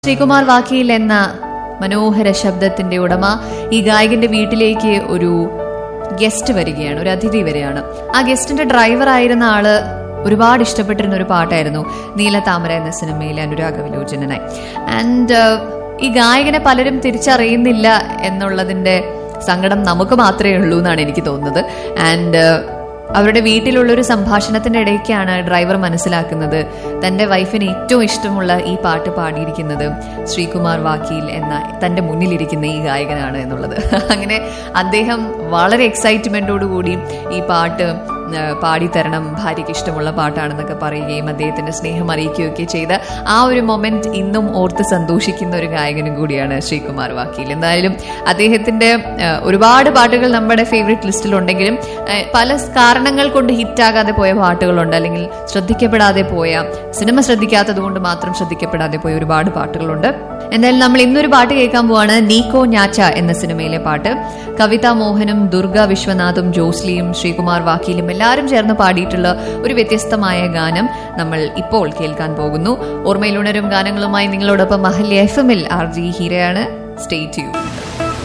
ശ്രീകുമാർ വാക്കിയിൽ എന്ന മനോഹര ശബ്ദത്തിന്റെ ഉടമ ഈ ഗായകന്റെ വീട്ടിലേക്ക് ഒരു ഗസ്റ്റ് വരികയാണ് ഒരു അതിഥി വരികയാണ് ആ ഗസ്റ്റിന്റെ ഡ്രൈവർ ആയിരുന്ന ആള് ഒരുപാട് ഇഷ്ടപ്പെട്ടിരുന്ന ഒരു പാട്ടായിരുന്നു നീലതാമര എന്ന സിനിമയിലെ അനുരാഗ വിലോചനായി ആൻഡ് ഈ ഗായകനെ പലരും തിരിച്ചറിയുന്നില്ല എന്നുള്ളതിന്റെ സങ്കടം നമുക്ക് മാത്രമേ ഉള്ളൂ എന്നാണ് എനിക്ക് തോന്നുന്നത് ആൻഡ് അവരുടെ വീട്ടിലുള്ള ഒരു സംഭാഷണത്തിന്റെ ഇടയ്ക്കാണ് ഡ്രൈവർ മനസ്സിലാക്കുന്നത് തന്റെ വൈഫിന് ഏറ്റവും ഇഷ്ടമുള്ള ഈ പാട്ട് പാടിയിരിക്കുന്നത് ശ്രീകുമാർ വാക്കിയിൽ എന്ന തന്റെ മുന്നിലിരിക്കുന്ന ഈ ഗായകനാണ് എന്നുള്ളത് അങ്ങനെ അദ്ദേഹം വളരെ എക്സൈറ്റ്മെന്റോടു കൂടി ഈ പാട്ട് ആ, പാടിത്തരണം ഭാര്യയ്ക്ക് ഇഷ്ടമുള്ള പാട്ടാണെന്നൊക്കെ പറയുകയും അദ്ദേഹത്തിന്റെ സ്നേഹം അറിയിക്കുകയൊക്കെ ചെയ്ത ആ ഒരു മൊമെന്റ് ഇന്നും ഓർത്ത് സന്തോഷിക്കുന്ന ഒരു ഗായകനും കൂടിയാണ് ശ്രീകുമാർ വാക്കിയിൽ എന്തായാലും അദ്ദേഹത്തിന്റെ ആ, ഒരുപാട് പാട്ടുകൾ നമ്മുടെ ഫേവറേറ്റ് ലിസ്റ്റിലുണ്ടെങ്കിലും ആ, പല കാരണങ്ങൾ കൊണ്ട് ഹിറ്റാകാതെ പോയ പാട്ടുകളുണ്ട് അല്ലെങ്കിൽ ശ്രദ്ധിക്കപ്പെടാതെ പോയ സിനിമ ശ്രദ്ധിക്കാത്തത് കൊണ്ട് മാത്രം ശ്രദ്ധിക്കപ്പെടാതെ പോയ ഒരുപാട് പാട്ടുകളുണ്ട് എന്തായാലും നമ്മൾ ഇന്നൊരു പാട്ട് കേൾക്കാൻ പോവാണ് നീക്കോ ഞാച്ച എന്ന സിനിമയിലെ പാട്ട് കവിത മോഹനും ദുർഗ വിശ്വനാഥും ജോസ്ലിയും ശ്രീകുമാർ വാക്കിയിലും എല്ലാവരും ചേർന്ന് പാടിയിട്ടുള്ള ഒരു വ്യത്യസ്തമായ ഗാനം നമ്മൾ ഇപ്പോൾ കേൾക്കാൻ പോകുന്നു ഓർമ്മയിലുണരും ഗാനങ്ങളുമായി നിങ്ങളോടൊപ്പം മഹല്യ എഫ് എമ്മിൽ ആർ ജി ഹീരയാണ് സ്റ്റേ ട്യൂൺ